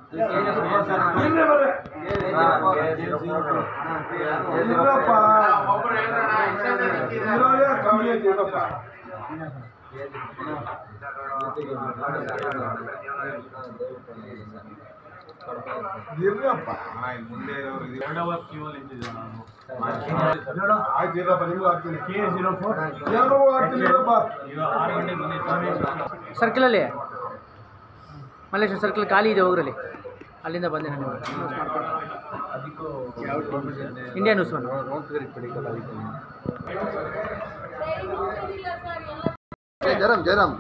ಇಲ್ಲೇ ಬರ್ರಿ. ಇಲ್ಲಪ್ಪ. ಇರೋದೇ ಕಮ್ಮಿ ಐತಿ ಇಲ್ಲಪ್ಪ. ಇರ್ರಪ್ಪ. ಆಯ್ತು ಇರಪ್ಪ ನಿಮ್ಗೂ ಹಾಕ್ತೀನಿ ಎಲ್ರಿಗೂ ಹಾಕ್ತೀನಿ ಇರಪ್ಪ ಸರ್ಕಲಲ್ಲಿ ಮಲ್ಲೇಶ್ವರ ಸರ್ಕಲ್ ಖಾಲಿ ಇದೆ ಹೋಗ್ರಲ್ಲಿ ಅಲ್ಲಿಂದ ಬಂದೆ ನಾನು ನ್ಯೂಸ್ ಮಾಡ್ಕೊಂಡು India news one Jayaram Jayaram